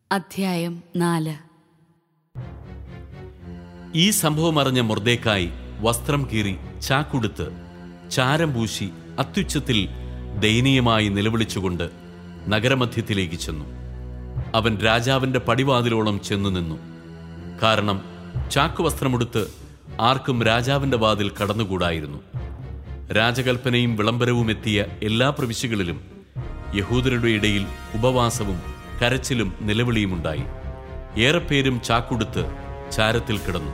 അധ്യായം നാല് ഈ സംഭവം അറിഞ്ഞ മൊർദേക്കായി വസ്ത്രം കീറി ചാക്കുടുത്ത് ചാരം പൂശി അത്യുച്ചത്തിൽ ദയനീയമായി നിലവിളിച്ചുകൊണ്ട് നഗരമധ്യത്തിലേക്ക് ചെന്നു അവൻ രാജാവിന്റെ പടിവാതിലോളം ചെന്നു നിന്നു കാരണം ചാക്കുവസ്ത്രമുടുത്ത് ആർക്കും രാജാവിന്റെ വാതിൽ കടന്നുകൂടായിരുന്നു രാജകൽപ്പനയും വിളംബരവും എത്തിയ എല്ലാ പ്രവിശ്യകളിലും യഹൂദരുടെ ഇടയിൽ ഉപവാസവും കരച്ചിലും നിലവിളിയുമുണ്ടായി ഏറെപ്പേരും ചാക്കുടുത്ത് ചാരത്തിൽ കിടന്നു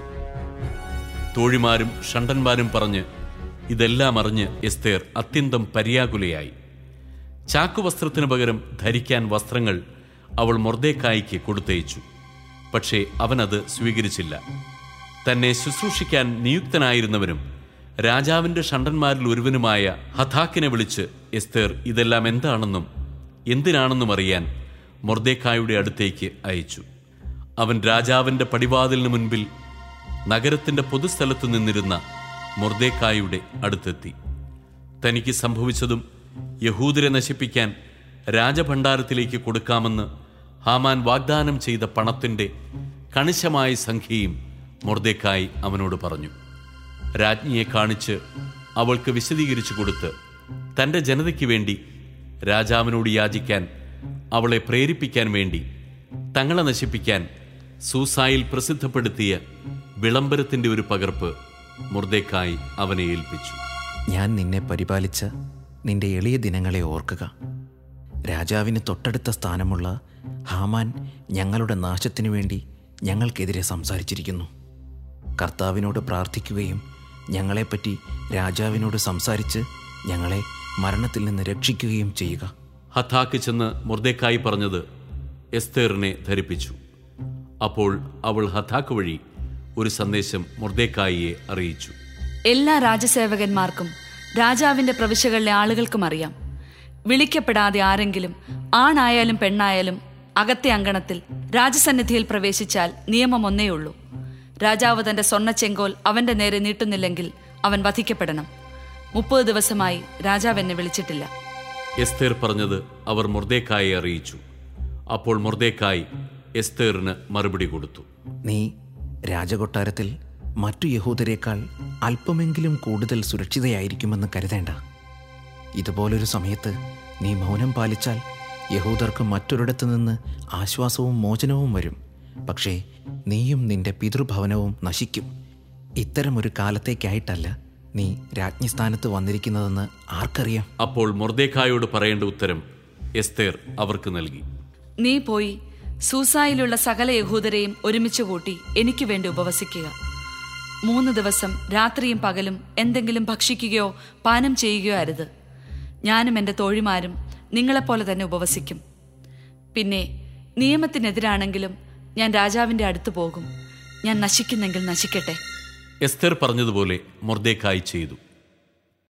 തോഴിമാരും ഷണ്ടന്മാരും പറഞ്ഞ് ഇതെല്ലാം അറിഞ്ഞ് എസ്തേർ അത്യന്തം പര്യാകുലയായി ചാക്കുവസ്ത്രത്തിനു പകരം ധരിക്കാൻ വസ്ത്രങ്ങൾ അവൾ മൊർദേക്കായിക്ക് കൊടുത്തയച്ചു പക്ഷേ അവനത് സ്വീകരിച്ചില്ല തന്നെ ശുശ്രൂഷിക്കാൻ നിയുക്തനായിരുന്നവനും രാജാവിന്റെ ഷണ്ടന്മാരിൽ ഒരുവനുമായ ഹഥാക്കിനെ വിളിച്ച് എസ്തേർ ഇതെല്ലാം എന്താണെന്നും എന്തിനാണെന്നും അറിയാൻ മൊർദേക്കായുടെ അടുത്തേക്ക് അയച്ചു അവൻ രാജാവിന്റെ പടിവാതിലിന് മുൻപിൽ നഗരത്തിന്റെ പൊതുസ്ഥലത്തു നിന്നിരുന്ന മൊർദേക്കായുടെ അടുത്തെത്തി തനിക്ക് സംഭവിച്ചതും യഹൂദരെ നശിപ്പിക്കാൻ രാജഭണ്ഡാരത്തിലേക്ക് കൊടുക്കാമെന്ന് ഹാമാൻ വാഗ്ദാനം ചെയ്ത പണത്തിന്റെ കണിശമായ സംഖ്യയും മൊർദേക്കായി അവനോട് പറഞ്ഞു രാജ്ഞിയെ കാണിച്ച് അവൾക്ക് വിശദീകരിച്ചു കൊടുത്ത് തന്റെ ജനതയ്ക്ക് വേണ്ടി രാജാവിനോട് യാചിക്കാൻ അവളെ പ്രേരിപ്പിക്കാൻ വേണ്ടി തങ്ങളെ നശിപ്പിക്കാൻ സൂസായിൽ പ്രസിദ്ധപ്പെടുത്തിയ വിളംബരത്തിന്റെ ഒരു പകർപ്പ് മുർദേക്കായി അവനെ ഏൽപ്പിച്ചു ഞാൻ നിന്നെ പരിപാലിച്ച നിന്റെ എളിയ ദിനങ്ങളെ ഓർക്കുക രാജാവിന് തൊട്ടടുത്ത സ്ഥാനമുള്ള ഹാമാൻ ഞങ്ങളുടെ നാശത്തിനു വേണ്ടി ഞങ്ങൾക്കെതിരെ സംസാരിച്ചിരിക്കുന്നു കർത്താവിനോട് പ്രാർത്ഥിക്കുകയും ഞങ്ങളെപ്പറ്റി രാജാവിനോട് സംസാരിച്ച് ഞങ്ങളെ മരണത്തിൽ നിന്ന് രക്ഷിക്കുകയും ചെയ്യുക ഹത്താക്ക് ചെന്ന് മുർദേക്കായി പറഞ്ഞത് എസ്തേറിനെ ധരിപ്പിച്ചു അപ്പോൾ അവൾ ഹത്താക്ക് വഴി ഒരു സന്ദേശം മുർദേക്കായിയെ അറിയിച്ചു എല്ലാ രാജസേവകന്മാർക്കും രാജാവിന്റെ പ്രവിശ്യകളിലെ ആളുകൾക്കും അറിയാം വിളിക്കപ്പെടാതെ ആരെങ്കിലും ആണായാലും പെണ്ണായാലും അകത്തെ അങ്കണത്തിൽ രാജസന്നിധിയിൽ പ്രവേശിച്ചാൽ നിയമം ഒന്നേയുള്ളൂ രാജാവ് തന്റെ സ്വർണ്ണ ചെങ്കോൽ അവന്റെ നേരെ നീട്ടുന്നില്ലെങ്കിൽ അവൻ വധിക്കപ്പെടണം മുപ്പത് ദിവസമായി രാജാവ് എന്നെ വിളിച്ചിട്ടില്ല എസ്തേർ പറഞ്ഞത് അവർ മുർദേക്കായെ അറിയിച്ചു അപ്പോൾ മുർദേക്കായി എസ്തേറിന് മറുപടി കൊടുത്തു നീ രാജകൊട്ടാരത്തിൽ മറ്റു യഹൂദരേക്കാൾ അല്പമെങ്കിലും കൂടുതൽ സുരക്ഷിതയായിരിക്കുമെന്ന് കരുതേണ്ട ഇതുപോലൊരു സമയത്ത് നീ മൗനം പാലിച്ചാൽ യഹൂദർക്ക് മറ്റൊരിടത്തു നിന്ന് ആശ്വാസവും മോചനവും വരും പക്ഷേ നീയും നിന്റെ പിതൃഭവനവും നശിക്കും ഇത്തരമൊരു കാലത്തേക്കായിട്ടല്ല നീ രാജ്ഞിസ്ഥാനത്ത് വന്നിരിക്കുന്നതെന്ന് ആർക്കറിയാം അപ്പോൾ മൊർദേക്കായോട് പറയേണ്ട ഉത്തരം എസ്തേർ അവർക്ക് നൽകി നീ പോയി സൂസായിലുള്ള സകല യഹൂദരെയും ഒരുമിച്ച് കൂട്ടി എനിക്ക് വേണ്ടി ഉപവസിക്കുക മൂന്ന് ദിവസം രാത്രിയും പകലും എന്തെങ്കിലും ഭക്ഷിക്കുകയോ പാനം ചെയ്യുകയോ അരുത് ഞാനും എൻ്റെ തോഴിമാരും നിങ്ങളെപ്പോലെ തന്നെ ഉപവസിക്കും പിന്നെ നിയമത്തിനെതിരാണെങ്കിലും ഞാൻ രാജാവിൻ്റെ അടുത്ത് പോകും ഞാൻ നശിക്കുന്നെങ്കിൽ നശിക്കട്ടെ എസ്തേർ പറഞ്ഞതുപോലെ മൊർദേക്കായി ചെയ്തു